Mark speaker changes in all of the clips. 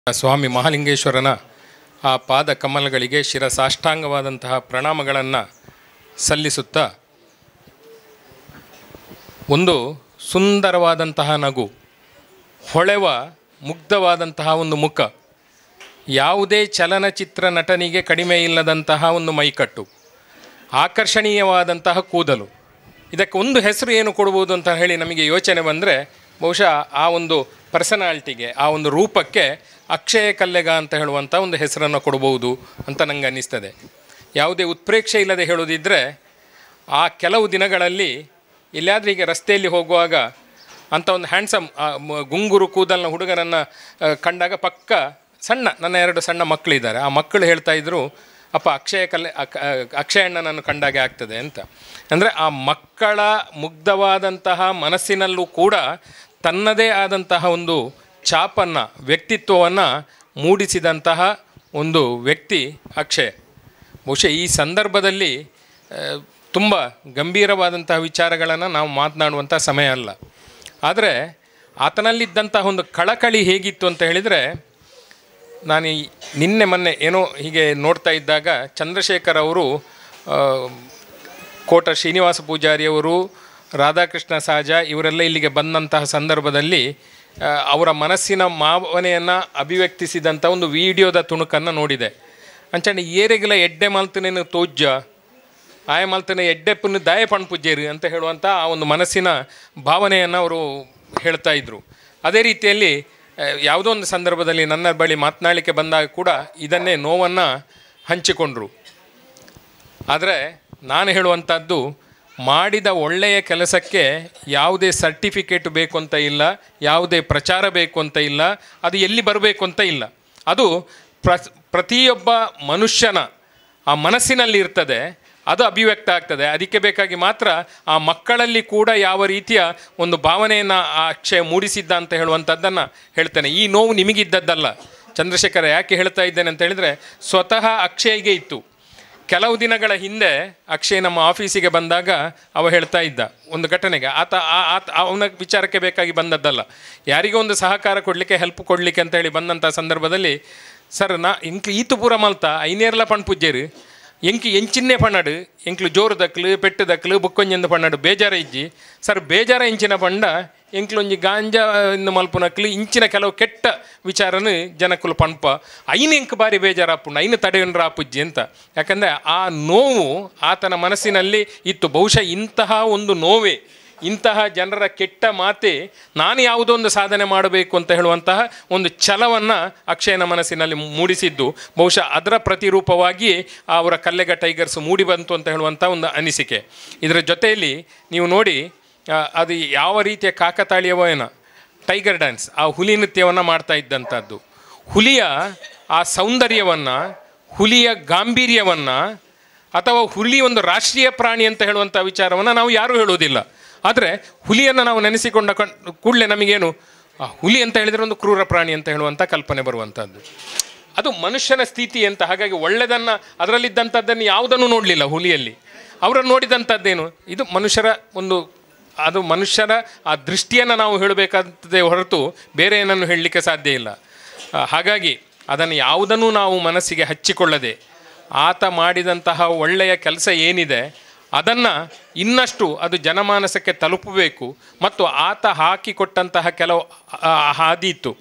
Speaker 1: ಸ್ವಾಮಿ ಮಹಾಲಿಂಗೇಶ್ವರನ ಆ ಪಾದ ಕಮಲಗಳಿಗೆ ಶಿರಸಾಷ್ಟಾಂಗವಾದಂತಹ ಪ್ರಣಾಮಗಳನ್ನು ಸಲ್ಲಿಸುತ್ತಾ ಒಂದು ಸುಂದರವಾದಂತಹ ನಗು ಹೊಳೆವ ಮುಗ್ಧವಾದಂತಹ ಒಂದು ಮುಖ ಯಾವುದೇ ಚಲನಚಿತ್ರ ನಟನಿಗೆ ಕಡಿಮೆ ಇಲ್ಲದಂತಹ ಒಂದು ಮೈಕಟ್ಟು ಆಕರ್ಷಣೀಯವಾದಂತಹ ಕೂದಲು ಇದಕ್ಕೆ ಒಂದು ಹೆಸರು ಏನು ಕೊಡ್ಬೋದು ಅಂತ ಹೇಳಿ ನಮಗೆ ಯೋಚನೆ ಬಂದರೆ ಬಹುಶಃ ಆ ಒಂದು ಪರ್ಸನಾಲಿಟಿಗೆ ಆ ಒಂದು ರೂಪಕ್ಕೆ ಅಕ್ಷಯ ಕಲ್ಲೆಗ ಅಂತ ಹೇಳುವಂಥ ಒಂದು ಹೆಸರನ್ನು ಕೊಡ್ಬೋದು ಅಂತ ನನಗೆ ಅನ್ನಿಸ್ತದೆ ಯಾವುದೇ ಉತ್ಪ್ರೇಕ್ಷೆ ಇಲ್ಲದೆ ಹೇಳೋದಿದ್ದರೆ ಆ ಕೆಲವು ದಿನಗಳಲ್ಲಿ ಎಲ್ಲಿಯಾದ್ರೂ ಈಗ ರಸ್ತೆಯಲ್ಲಿ ಹೋಗುವಾಗ ಅಂಥ ಒಂದು ಹ್ಯಾಂಡ್ಸಮ್ ಗುಂಗುರು ಕೂದಲಿನ ಹುಡುಗರನ್ನು ಆ, ಕಂಡಾಗ ಪಕ್ಕ ಸಣ್ಣ ನನ್ನ ಎರಡು ಸಣ್ಣ ಮಕ್ಕಳಿದ್ದಾರೆ ಆ ಮಕ್ಕಳು ಹೇಳ್ತಾ ಇದ್ರು ಅಪ್ಪ ಅಕ್ಷಯ ಕಲೆ ಅಕ್- ಆ, ಅಕ್ಷಯ ಅಣ್ಣನನ್ನು ಕಂಡಾಗೆ ಆಗ್ತದೆ ಅಂತ ಅಂದರೆ ಆ ಮಕ್ಕಳ ಮುಗ್ಧವಾದಂತಹ ಮನಸ್ಸಿನಲ್ಲೂ ಕೂಡ ತನ್ನದೇ ಆದಂತಹ ಒಂದು ಛಾಪನ್ನು ವ್ಯಕ್ತಿತ್ವವನ್ನು ಮೂಡಿಸಿದಂತಹ ಒಂದು ವ್ಯಕ್ತಿ ಅಕ್ಷಯ್ ಬಹುಶಃ ಈ ಸಂದರ್ಭದಲ್ಲಿ ತುಂಬ ಗಂಭೀರವಾದಂತಹ ವಿಚಾರಗಳನ್ನು ನಾವು ಮಾತನಾಡುವಂಥ ಸಮಯ ಅಲ್ಲ ಆದರೆ ಆತನಲ್ಲಿದ್ದಂತಹ ಒಂದು ಕಳಕಳಿ ಹೇಗಿತ್ತು ಅಂತ ಹೇಳಿದರೆ ನಾನು ಈ ನಿನ್ನೆ ಮೊನ್ನೆ ಏನೋ ಹೀಗೆ ನೋಡ್ತಾ ಇದ್ದಾಗ ಚಂದ್ರಶೇಖರ್ ಅವರು ಆ, ಕೋಟ ಶ್ರೀನಿವಾಸ ಪೂಜಾರಿಯವರು ರಾಧಾಕೃಷ್ಣ ಸಹಜ ಇವರೆಲ್ಲ ಇಲ್ಲಿಗೆ ಬಂದಂತಹ ಸಂದರ್ಭದಲ್ಲಿ ಆ, ಅವರ ಮನಸ್ಸಿನ ಭಾವನೆಯನ್ನು ಅಭಿವ್ಯಕ್ತಿಸಿದಂಥ ಒಂದು ವಿಡಿಯೋದ ತುಣುಕನ್ನು ನೋಡಿದೆ ಅಂಚಂಡಿ ಏರೆಗಿಲ ಎಡ್ಡೆ ಮಲ್ತನೇನು ತೋಜ್ಜ ಆಯ ಮಲ್ತನೆ ಎಡ್ಡೆ ಪುಣ್ಯ ದಾಯ ಪಣ್ಪುಜ್ಜೇರಿ ಅಂತ ಹೇಳುವಂಥ ಆ ಒಂದು ಮನಸ್ಸಿನ ಭಾವನೆಯನ್ನು ಅವರು ಹೇಳ್ತಾ ಇದ್ದರು ಅದೇ ರೀತಿಯಲ್ಲಿ ಆ, ಯಾವುದೋ ಒಂದು ಸಂದರ್ಭದಲ್ಲಿ ನನ್ನ ಬಳಿ ಮಾತನಾಡಲಿಕ್ಕೆ ಬಂದಾಗ ಕೂಡ ಇದನ್ನೇ ನೋವನ್ನು ಹಂಚಿಕೊಂಡ್ರು ಆದರೆ ನಾನು ಹೇಳುವಂಥದ್ದು ಮಾಡಿದ ಒಳ್ಳೆಯ ಕೆಲಸಕ್ಕೆ ಯಾವುದೇ ಸರ್ಟಿಫಿಕೇಟ್ ಬೇಕು ಅಂತ ಇಲ್ಲ ಯಾವುದೇ ಪ್ರಚಾರ ಬೇಕು ಅಂತ ಇಲ್ಲ ಅದು ಎಲ್ಲಿ ಬರಬೇಕು ಅಂತ ಇಲ್ಲ ಅದು ಪ್ರ ಪ್ರತಿಯೊಬ್ಬ ಮನುಷ್ಯನ ಆ ಮನಸ್ಸಿನಲ್ಲಿ ಇರ್ತದೆ ಅದು ಅಭಿವ್ಯಕ್ತ ಆಗ್ತದೆ ಅದಕ್ಕೆ ಬೇಕಾಗಿ ಮಾತ್ರ ಆ ಮಕ್ಕಳಲ್ಲಿ ಕೂಡ ಯಾವ ರೀತಿಯ ಒಂದು ಭಾವನೆಯನ್ನು ಆ ಅಕ್ಷಯ ಮೂಡಿಸಿದ್ದ ಅಂತ ಹೇಳುವಂಥದ್ದನ್ನು ಹೇಳ್ತೇನೆ ಈ ನೋವು ನಿಮಗಿದ್ದದ್ದಲ್ಲ ಚಂದ್ರಶೇಖರ ಯಾಕೆ ಹೇಳ್ತಾ ಇದ್ದೇನೆ ಅಂತ ಹೇಳಿದರೆ ಸ್ವತಃ ಅಕ್ಷಯ್ಗೆ ಇತ್ತು ಕೆಲವು ದಿನಗಳ ಹಿಂದೆ ಅಕ್ಷಯ್ ನಮ್ಮ ಆಫೀಸಿಗೆ ಬಂದಾಗ ಅವ ಹೇಳ್ತಾ ಇದ್ದ ಒಂದು ಘಟನೆಗೆ ಆತ ಆ- ಆತ ಅವನ ವಿಚಾರಕ್ಕೆ ಬೇಕಾಗಿ ಬಂದದ್ದಲ್ಲ ಯಾರಿಗೋ ಒಂದು ಸಹಕಾರ ಕೊಡಲಿಕ್ಕೆ ಹೆಲ್ಪ್ ಕೊಡಲಿಕ್ಕೆ ಅಂತ ಹೇಳಿ ಬಂದಂಥ ಸಂದರ್ಭದಲ್ಲಿ ಸರ್ ನಾ ಇಂಕ್ಲು ಈತು ಪೂರ ಮಲ್ತ ಐನೇರ್ಲ ಪಣ್ ಪೂಜ್ಯರು ಎಂಕಿ ಎಂಚಿನ್ನೆ ಪಣ್ಣಡು ಎಂಕ್ಲು ಜೋರು ದಕ್ಲು ಪೆಟ್ಟು ದಕ್ಲು ಬುಕ್ಕೊಂಜೆಂದು ಪಣ್ಣಡು ಬೇಜಾರ ಇಜ್ಜಿ ಸರ್ ಬೇಜಾರ ಇಂಚಿನ ಪಂಡ ಎಂಕ್ಲೊಂಜಿ ಗಾಂಜಾ ಇಂದು ಮಲ್ಪುನಕ್ಲು ಇಂಚಿನ ಕೆಲವು ಕೆಟ್ಟ ವಿಚಾರನು ಜನಕ್ಕಲು ಪಣ್ಪ ಐನು ಎಂಕ್ ಬಾರಿ ಬೇಜಾರಾಪುಂಡು ಐನು ತಡೆಯನ್ರ ಆಪುಜ್ಜಿ ಅಂತ ಯಾಕಂದರೆ ಆ ನೋವು ಆತನ ಮನಸ್ಸಿನಲ್ಲಿ ಇತ್ತು ಬಹುಶಃ ಇಂತಹ ಒಂದು ನೋವೇ ಇಂತಹ ಜನರ ಕೆಟ್ಟ ಮಾತೆ ನಾನು ಯಾವುದೋ ಒಂದು ಸಾಧನೆ ಮಾಡಬೇಕು ಅಂತ ಹೇಳುವಂತಹ ಒಂದು ಛಲವನ್ನು ಅಕ್ಷಯನ ಮನಸ್ಸಿನಲ್ಲಿ ಮೂಡಿಸಿದ್ದು ಬಹುಶಃ ಅದರ ಪ್ರತಿರೂಪವಾಗಿ ಅವರ ಕಲ್ಲೆಗ ಟೈಗರ್ಸ್ ಮೂಡಿ ಬಂತು ಅಂತ ಹೇಳುವಂಥ ಒಂದು ಅನಿಸಿಕೆ ಇದರ ಜೊತೆಯಲ್ಲಿ ನೀವು ನೋಡಿ ಆ, ಅದು ಯಾವ ರೀತಿಯ ಕಾಕತಾಳೀಯವೋ ಏನೋ ಟೈಗರ್ ಡ್ಯಾನ್ಸ್ ಆ ಹುಲಿ ನೃತ್ಯವನ್ನು ಮಾಡ್ತಾ ಇದ್ದಂಥದ್ದು ಹುಲಿಯ ಆ ಸೌಂದರ್ಯವನ್ನು ಹುಲಿಯ ಗಾಂಭೀರ್ಯವನ್ನು ಅಥವಾ ಹುಲಿ ಒಂದು ರಾಷ್ಟ್ರೀಯ ಪ್ರಾಣಿ ಅಂತ ಹೇಳುವಂಥ ವಿಚಾರವನ್ನು ನಾವು ಯಾರೂ ಹೇಳುವುದಿಲ್ಲ ಆದರೆ ಹುಲಿಯನ್ನು ನಾವು ನೆನೆಸಿಕೊಂಡ ಕಣ್ ಕೂಡಲೇ ನಮಗೇನು ಆ ಹುಲಿ ಅಂತ ಹೇಳಿದರೆ ಒಂದು ಕ್ರೂರ ಪ್ರಾಣಿ ಅಂತ ಹೇಳುವಂಥ ಕಲ್ಪನೆ ಬರುವಂಥದ್ದು ಅದು ಮನುಷ್ಯನ ಸ್ಥಿತಿ ಅಂತ ಹಾಗಾಗಿ ಒಳ್ಳೆಯದನ್ನು ಅದರಲ್ಲಿದ್ದಂಥದ್ದನ್ನು ಯಾವುದನ್ನು ನೋಡಲಿಲ್ಲ ಹುಲಿಯಲ್ಲಿ ಅವರನ್ನು ನೋಡಿದಂಥದ್ದೇನು ಇದು ಮನುಷ್ಯರ ಒಂದು ಅದು ಮನುಷ್ಯರ ಆ ದೃಷ್ಟಿಯನ್ನು ನಾವು ಹೇಳಬೇಕಾಗ್ತದೆ ಹೊರತು ಬೇರೆ ಏನನ್ನು ಹೇಳಲಿಕ್ಕೆ ಸಾಧ್ಯ ಇಲ್ಲ ಆ, ಹಾಗಾಗಿ ಅದನ್ನು ಯಾವುದನ್ನು ನಾವು ಮನಸ್ಸಿಗೆ ಹಚ್ಚಿಕೊಳ್ಳದೆ ಆತ ಮಾಡಿದಂತಹ ಒಳ್ಳೆಯ ಕೆಲಸ ಏನಿದೆ ಅದನ್ನು ಇನ್ನಷ್ಟು ಅದು ಜನಮಾನಸಕ್ಕೆ ತಲುಪಬೇಕು ಮತ್ತು ಆತ ಹಾಕಿಕೊಟ್ಟಂತಹ ಕೆಲವು ಆ, ಹಾದಿ ಇತ್ತು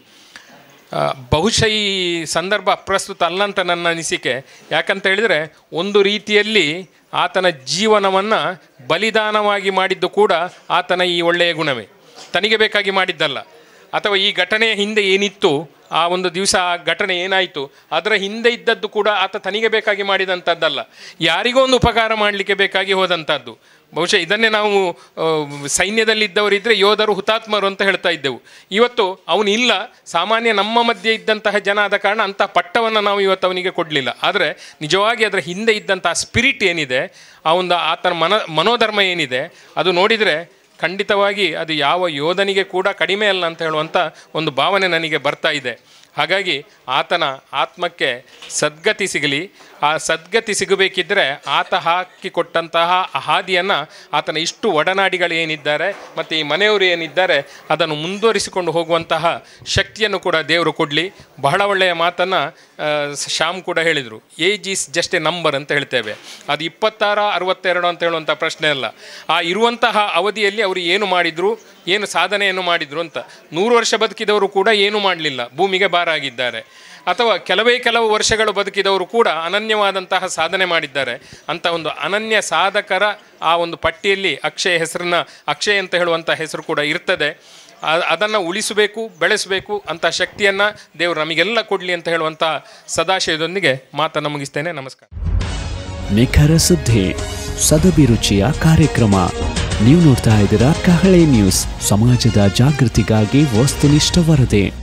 Speaker 1: ಆ, ಬಹುಶಃ ಈ ಸಂದರ್ಭ ಅಪ್ರಸ್ತುತ ಅಲ್ಲ ಅಂತ ನನ್ನ ಅನಿಸಿಕೆ ಯಾಕಂತ ಹೇಳಿದರೆ ಒಂದು ರೀತಿಯಲ್ಲಿ ಆತನ ಜೀವನವನ್ನು ಬಲಿದಾನವಾಗಿ ಮಾಡಿದ್ದು ಕೂಡ ಆತನ ಈ ಒಳ್ಳೆಯ ಗುಣವೇ ತನಗೆ ಬೇಕಾಗಿ ಮಾಡಿದ್ದಲ್ಲ ಅಥವಾ ಈ ಘಟನೆಯ ಹಿಂದೆ ಏನಿತ್ತು ಆ ಒಂದು ದಿವಸ ಆ ಘಟನೆ ಏನಾಯಿತು ಅದರ ಹಿಂದೆ ಇದ್ದದ್ದು ಕೂಡ ಆತ ತನಗೆ ಬೇಕಾಗಿ ಮಾಡಿದಂಥದ್ದಲ್ಲ ಯಾರಿಗೋ ಒಂದು ಉಪಕಾರ ಮಾಡಲಿಕ್ಕೆ ಬೇಕಾಗಿ ಹೋದಂಥದ್ದು ಬಹುಶಃ ಇದನ್ನೇ ನಾವು ಆ, ಸೈನ್ಯದಲ್ಲಿದ್ದವರಿದ್ದರೆ ಯೋಧರು ಹುತಾತ್ಮರು ಅಂತ ಹೇಳ್ತಾ ಇದ್ದೆವು ಇವತ್ತು ಅವನು ಇಲ್ಲ ಸಾಮಾನ್ಯ ನಮ್ಮ ಮಧ್ಯೆ ಇದ್ದಂತಹ ಜನ ಆದ ಕಾರಣ ಅಂತಹ ಪಟ್ಟವನ್ನು ನಾವು ಇವತ್ತು ಅವನಿಗೆ ಕೊಡಲಿಲ್ಲ ಆದರೆ ನಿಜವಾಗಿ ಅದರ ಹಿಂದೆ ಇದ್ದಂತಹ ಸ್ಪಿರಿಟ್ ಏನಿದೆ ಆ ಒಂದು ಆತನ ಮನ ಮನೋಧರ್ಮ ಏನಿದೆ ಅದು ನೋಡಿದರೆ ಖಂಡಿತವಾಗಿ ಅದು ಯಾವ ಯೋಧನಿಗೆ ಕೂಡ ಕಡಿಮೆ ಅಲ್ಲ ಅಂತ ಹೇಳುವಂಥ ಒಂದು ಭಾವನೆ ನನಗೆ ಬರ್ತಾ ಇದೆ ಹಾಗಾಗಿ ಆತನ ಆತ್ಮಕ್ಕೆ ಸದ್ಗತಿ ಸಿಗಲಿ ಆ ಸದ್ಗತಿ ಸಿಗಬೇಕಿದ್ದರೆ ಆತ ಹಾಕಿಕೊಟ್ಟಂತಹ ಆ ಹಾದಿಯನ್ನು ಆತನ ಇಷ್ಟು ಒಡನಾಡಿಗಳು ಏನಿದ್ದಾರೆ ಮತ್ತು ಈ ಮನೆಯವರು ಏನಿದ್ದಾರೆ ಅದನ್ನು ಮುಂದುವರಿಸಿಕೊಂಡು ಹೋಗುವಂತಹ ಶಕ್ತಿಯನ್ನು ಕೂಡ ದೇವರು ಕೊಡಲಿ ಬಹಳ ಒಳ್ಳೆಯ ಮಾತನ್ನು ಶ್ಯಾಮ್ ಕೂಡ ಹೇಳಿದರು age is just a number ಅಂತ ಹೇಳ್ತೇವೆ ಅದು ಇಪ್ಪತ್ತಾರ ಅರವತ್ತೆರಡು ಅಂತ ಹೇಳುವಂಥ ಪ್ರಶ್ನೆ ಅಲ್ಲ ಆ ಇರುವಂತಹ ಅವಧಿಯಲ್ಲಿ ಅವರು ಏನು ಮಾಡಿದರು ಏನು ಸಾಧನೆಯನ್ನು ಮಾಡಿದರು ಅಂತ ನೂರು ವರ್ಷ ಬದುಕಿದವರು ಕೂಡ ಏನೂ ಮಾಡಲಿಲ್ಲ ಭೂಮಿಗೆ ಬಾರಾಗಿದ್ದಾರೆ ಅಥವಾ ಕೆಲವೇ ಕೆಲವು ವರ್ಷಗಳು ಬದುಕಿದವರು ಕೂಡ ಅನನ್ಯವಾದಂತಹ ಸಾಧನೆ ಮಾಡಿದ್ದಾರೆ ಅಂತ ಒಂದು ಅನನ್ಯ ಸಾಧಕರ ಆ ಒಂದು ಪಟ್ಟಿಯಲ್ಲಿ ಅಕ್ಷಯ ಹೆಸರನ್ನ ಅಕ್ಷಯ್ ಅಂತ ಹೇಳುವಂಥ ಹೆಸರು ಕೂಡ ಇರ್ತದೆ ಅದನ್ನು ಉಳಿಸಬೇಕು ಬೆಳೆಸಬೇಕು ಅಂತ ಶಕ್ತಿಯನ್ನು ದೇವರು ನಮಗೆಲ್ಲ ಕೊಡಲಿ ಅಂತ ಹೇಳುವಂಥ ಸದಾಶಯದೊಂದಿಗೆ ಮಾತನ್ನು ಮುಗಿಸ್ತೇನೆ ನಮಸ್ಕಾರ
Speaker 2: ನಿಖರ ಸುದ್ದಿ ಸದಭಿರುಚಿಯ ಕಾರ್ಯಕ್ರಮ ನೀವು ನೋಡ್ತಾ ಇದ್ದೀರಾ ಕಹಳೆ ನ್ಯೂಸ್ ಸಮಾಜದ ಜಾಗೃತಿಗಾಗಿ ವಸ್ತುನಿಷ್ಠ ವರದಿ